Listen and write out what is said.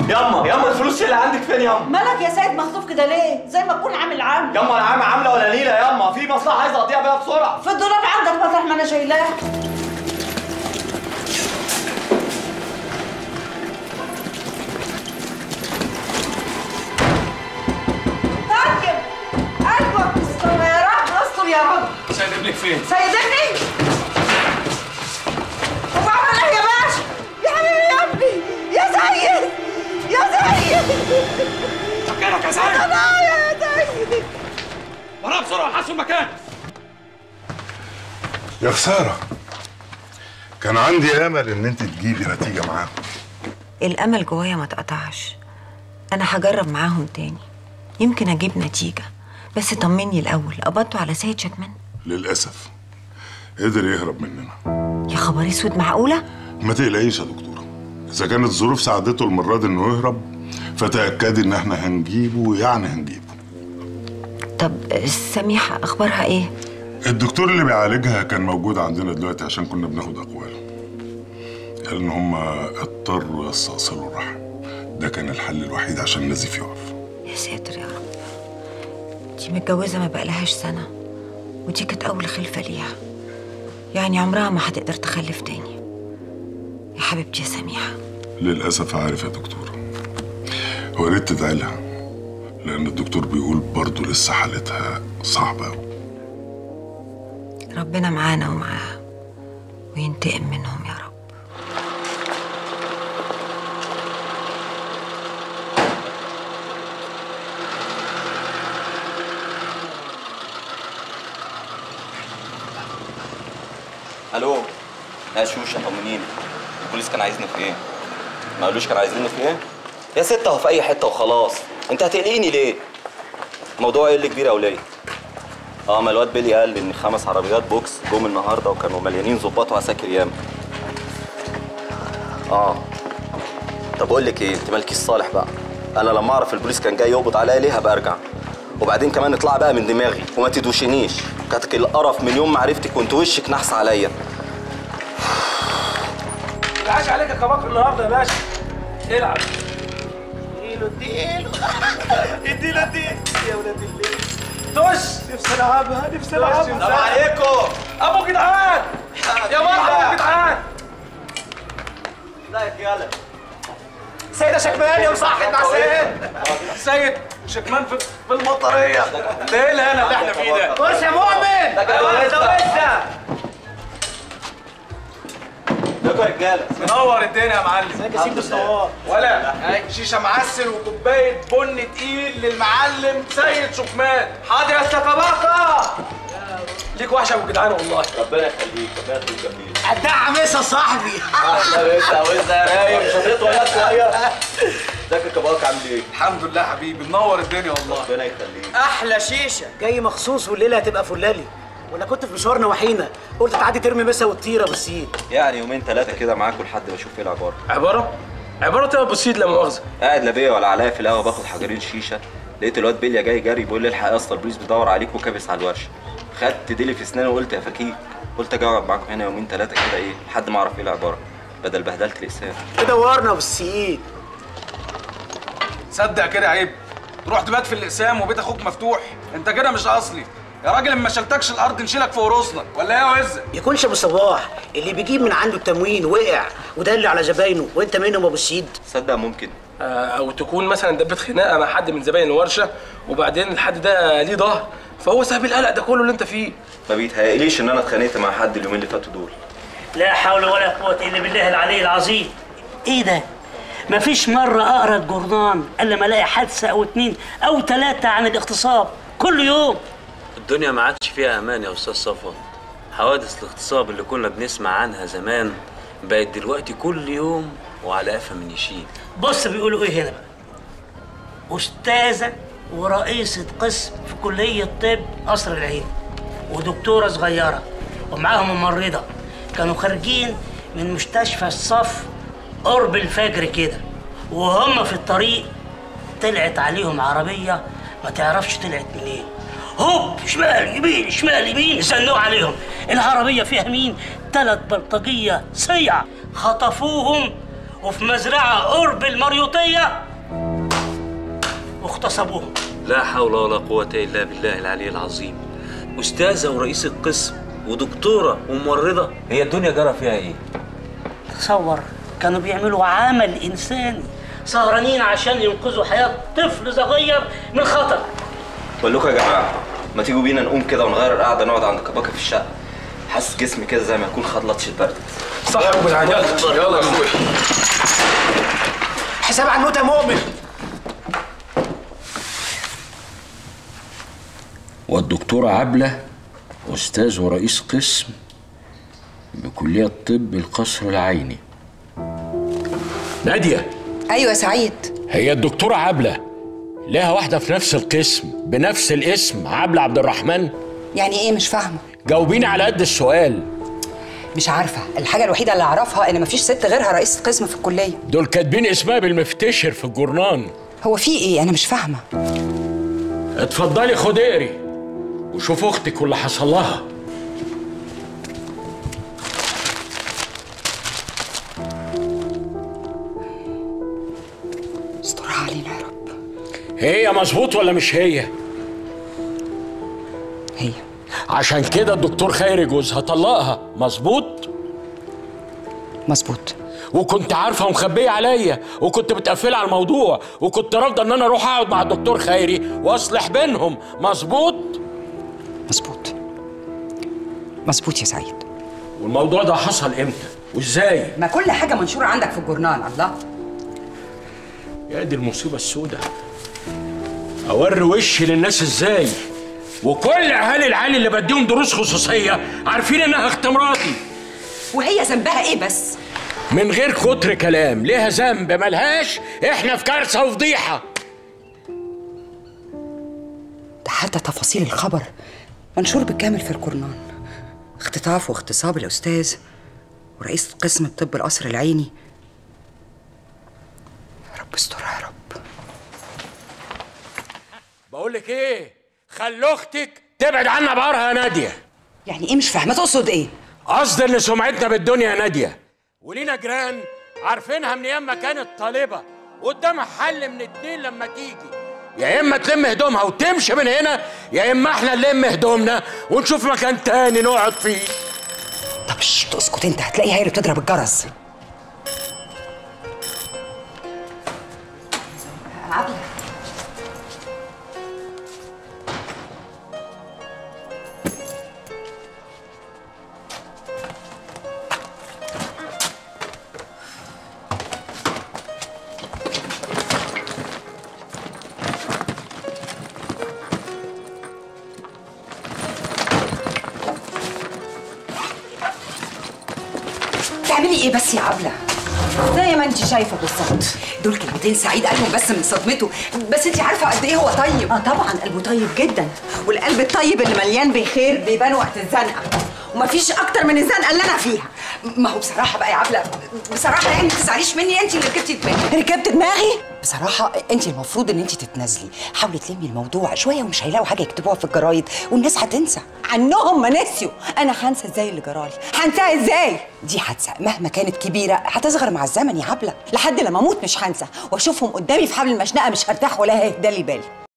ياما ياما الفلوس اللي عندك فين ياما مالك يا سيد مخطوف كده ليه زي ما تكون عامل عام ياما انا عامل عامله ولا نيله ياما في مصلحه عايز اقضيها بيها بسرعه في الدولاب عندك مطرح ما انا شايلاه طيب ايوه استر يا رب استر يا رب سيد ابنك فين؟ سيد ابني طب اعمل ايه يا باشا يا حبيبي يا ابني يا سيد يا سيد مكانك يا سيد انا يا سيد وراه بسرعه حسوا المكان يا خسارة كان عندي أمل إن أنت تجيبي نتيجة معاهم الأمل جوايا ما اتقطعش أنا هجرب معاهم تاني يمكن أجيب نتيجة بس طمني الأول قبضتوا على سيد شكمان للأسف قدر يهرب مننا يا خبر اسود معقولة؟ ما تقلقيش يا دكتورة إذا كانت الظروف ساعدته المرة دي إنه يهرب فتأكدي إن إحنا هنجيبه يعني هنجيبه طب سميحة أخبارها إيه؟ الدكتور اللي بيعالجها كان موجود عندنا دلوقتي عشان كنا بناخد أقواله قال إن هما اضطروا يستأصلوا الرحم ده كان الحل الوحيد عشان النزيف يقف يا ساتر يا رب دي متجوزة ما بقالهاش سنة ودي كانت أول خلفة ليها يعني عمرها ما هتقدر تخلف تاني يا حبيبتي يا سميحة للأسف عارف يا دكتور هو يا ريت تدعي لها لأن الدكتور بيقول برضه لسه حالتها صعبة أوي ربنا معانا ومعاها وينتقم منهم يا رب الو يا شوشه طمنيني البوليس كان عايزني في ايه ما قالوش كان عايزيني في ايه يا ست اهو في اي حته وخلاص انت هتقلقيني ليه موضوع ايه اللي كبير يا وليه اه ما الواد بيلي قال لي ان خمس عربيات بوكس جم النهارده وكانوا مليانين ظباط وعساكر ياما اه طب اقول لك ايه انت مالكيش صالح بقى انا لما اعرف البوليس كان جاي يقبض عليا ليه هبقى ارجع وبعدين كمان اطلع بقى من دماغي وما تدوشنيش كاتك القرف من يوم ما عرفتك وانت وشك نحس عليا العاش عليك يا كباك النهارده يا باشا العب اديله اديله اديله اديله يا ولاد الليل خش نفسي العبها نفسي العبها السلام عليكم ابو جدعان يا مرحبا ابو جدعان ازيك يالا سيدة شكمان يا مصاحب مع سيد سيد شكمان في في المطريه ده الهنا اللي احنا فيه ده خش يا مؤمن ده جوزنا لكم رجاله منور الدنيا يا معلم ازيك يا سيدي الصوار ولا شيشه معسل وكوبايه بن تقيل للمعلم سيد شكمان حاضر يا استكباقة ليك وحشه ابو جدعان والله ربنا يخليك ربنا يخليك جميل الدعم يا صاحبي احلى مسا وسا يا رايق مش هتطلع ولا شويه ازيك يا كباك عامل ايه؟ الحمد لله حبيبي منور الدنيا والله ربنا يخليك احلى شيشه جاي مخصوص والليله هتبقى فلالي ولا كنت في مشوار نواحينا قلت تعدي ترمي مسا وتطيره بالسيد يعني يومين ثلاثه كده معاكم لحد ما اشوف ايه العباره عباره عباره يا ابو سيد لا مؤاخذه قاعد لا بيا ولا عليا في القهوه باخد حجرين شيشه لقيت الواد بيليا جاي جري بيقول لي الحق يا اسطى البوليس بيدور عليك وكابس على الورشه خدت ديلي في اسناني وقلت يا فكيك قلت اجي اقعد معاكم هنا يومين ثلاثه كده ايه لحد ما اعرف ايه العباره بدل بهدلت الاقسام تدورنا بالسيد صدق كده عيب تروح تبات في الاقسام وبيت اخوك مفتوح انت كده مش اصلي يا راجل ما شلتكش الارض نشيلك فوق راسنا ولا ايه يا وزه يكونش ابو صباح اللي بيجيب من عنده التموين وقع ودل على زباينه وانت منهم ابو السيد صدق ممكن او تكون مثلا دبت خناقه مع حد من زباين الورشه وبعدين الحد ده ليه ظهر فهو ساب القلق ده كله اللي انت فيه ما بيتهيأليش ان انا اتخانقت مع حد اليومين اللي فاتوا دول لا حول ولا قوة إلا بالله العلي العظيم إيه ده؟ مفيش مرة أقرأ الجورنان إلا ما ألاقي حادثة أو اتنين أو تلاتة عن الاغتصاب كل يوم الدنيا ما عادش فيها امان يا استاذ صفوت حوادث الاغتصاب اللي كنا بنسمع عنها زمان بقت دلوقتي كل يوم وعلى قفا من يشيل بص بيقولوا إيه هنا بقى أستاذة ورئيسة قسم في كلية طب قصر العين ودكتورة صغيرة ومعاهم ممرضة كانوا خارجين من مستشفى الصف قرب الفجر كده وهم في الطريق طلعت عليهم عربية ما تعرفش طلعت منين هوب شمال يمين شمال يمين زنوا عليهم العربية فيها مين؟ تلات بلطجية صيع خطفوهم وفي مزرعة قرب المريوطية واغتصبوهم لا حول ولا قوة إلا بالله العلي العظيم أستاذة ورئيسة قسم ودكتورة وممرضة هي الدنيا جرى فيها إيه؟ تصور كانوا بيعملوا عمل إنساني سهرانين عشان ينقذوا حياة طفل صغير من خطر بقول لكم يا جماعه ما تيجوا بينا نقوم كده ونغير القعده نقعد عند كباكه في الشقه حاسس جسمي كده زي ما يكون خد لطشه برد صح يا ابو جدعان يلا يلا يا اخويا حساب على النوتة يا مؤمن والدكتورة عبلة أستاذ ورئيس قسم بكلية طب القصر العيني نادية ايوه سعيد هي الدكتورة عبلة لها واحدة في نفس القسم بنفس الاسم عبلة عبد الرحمن يعني ايه مش فاهمه جاوبيني على قد السؤال مش عارفه الحاجه الوحيده اللي اعرفها ان مفيش ست غيرها رئيسه قسم في الكليه دول كاتبين اسمها بالمفتشر في الجورنان هو في ايه انا مش فاهمه اتفضلي خد اقري وشوف اختك واللي حصل لها استرها علينا يا رب هي مظبوط ولا مش هي هي عشان كده الدكتور خيري جوزها طلقها مظبوط مظبوط وكنت عارفه ومخبيه عليا وكنت متقفله على الموضوع وكنت رافضه ان انا اروح اقعد مع الدكتور خيري واصلح بينهم مظبوط مظبوط مظبوط يا سعيد والموضوع ده حصل امتى وازاي ما كل حاجه منشوره عندك في الجورنال الله يا دي المصيبه السوداء اوري وشي للناس ازاي وكل اهالي العالي اللي بديهم دروس خصوصيه عارفين انها اخت مراتي وهي ذنبها ايه بس من غير كتر كلام ليها ذنب ملهاش احنا في كارثه وفضيحه ده حتى تفاصيل الخبر منشور بالكامل في الجورنال اختطاف واغتصاب الاستاذ ورئيس قسم الطب القصر العيني يا رب استرها يا رب بقول لك ايه خلي اختك تبعد عنا بقرها يا ناديه يعني ايه مش فاهمه تقصد ايه قصدي ان سمعتنا بالدنيا يا ناديه ولينا جيران عارفينها من ايام ما كانت طالبه قدامها حل من اتنين لما تيجي يا اما تلم هدومها وتمشي من هنا يا اما احنا نلم هدومنا ونشوف مكان تاني نقعد فيه طب شت اسكت انت هتلاقيها هي اللي بتضرب الجرس عبلة بتعملي ايه بس يا عبلة؟ زي ما انت شايفه بالظبط دول كلمتين سعيد قالهم بس من صدمته بس انت عارفه قد ايه هو طيب اه طبعا قلبه طيب جدا والقلب الطيب اللي مليان بخير بيبان وقت الزنقه ومفيش اكتر من الزنقه اللي انا فيها ما هو بصراحه بقى يا عبله بصراحه يعني ما تزعليش مني انت اللي ركبتي دماغي ركبت دماغي بصراحه انت المفروض ان انت تتنازلي حاولي تلمي الموضوع شويه ومش هيلاقوا حاجه يكتبوها في الجرايد والناس هتنسى عنهم ما نسيوا انا هنسى ازاي اللي جرالي هنساها ازاي دي حادثه مهما كانت كبيره هتصغر مع الزمن يا عبله لحد لما اموت مش هنسى واشوفهم قدامي في حبل المشنقه مش هرتاح ولا هيهدى لي بالي